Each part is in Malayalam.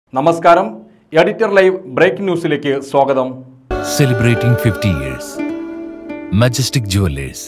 നമസ്കാരം എഡിറ്റർ ലൈവ് ബ്രേക്ക് ന്യൂസിലേക്ക് സ്വാഗതം celebrating 50 years. Majestic Jewelers.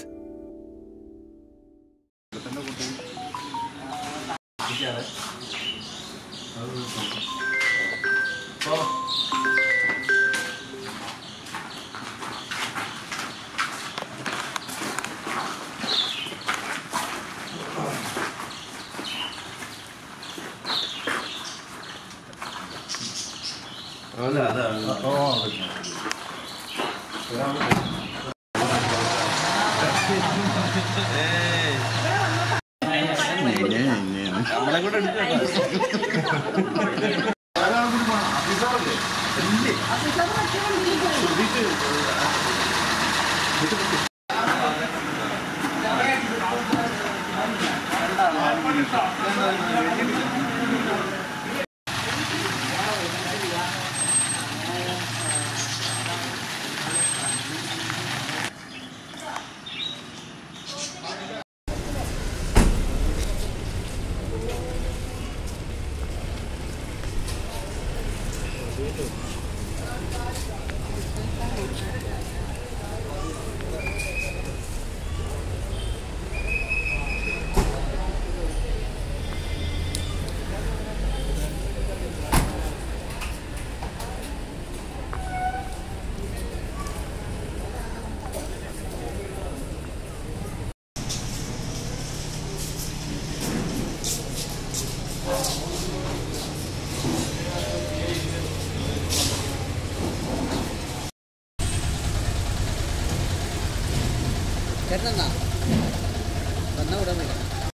ചേട്ടനെന്നാ വന്ന ഉടൻ വരാം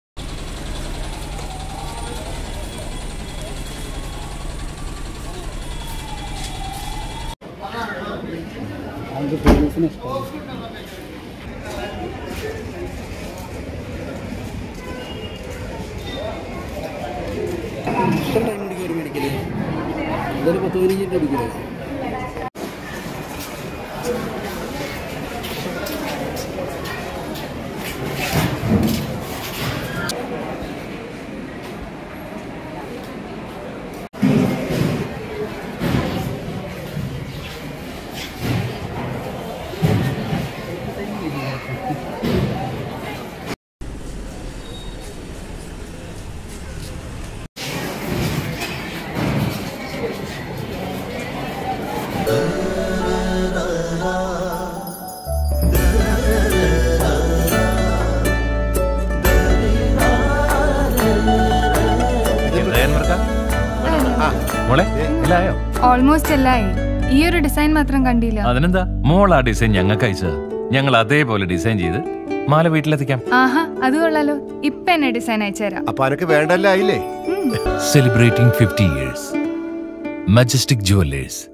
അത് പോലീസിന് ഇഷ്ടമാണ് ഇഷ്ടം ടൈം പിടിക്കും ഒരു മെഡിക്കല് ഇതൊരു പത്ത് പതിനഞ്ച് മിനിറ്റ് പിടിക്കില്ലേ മോളെ ഇല്ലായോ ഓൾമോസ്റ്റ് എല്ലായി ഈ ഒരു ഡിസൈൻ മാത്രം കണ്ടില്ല അതിനെന്താ മോൾ ആ ഡിസൈൻ ഞങ്ങൾക്ക് അയച്ചതാ ഞങ്ങൾ അതേപോലെ ഡിസൈൻ ചെയ്ത് മാല വീട്ടിലെത്തിക്കാം ആഹാ അത് കൊള്ളാലോ ഇപ്പൊ എന്നെ ഡിസൈൻ അയച്ചുതരാം അപ്പൊ അനക്ക് വേണ്ടല്ലേ ആയില്ലേ celebrating 50 years. Majestic Jewelers.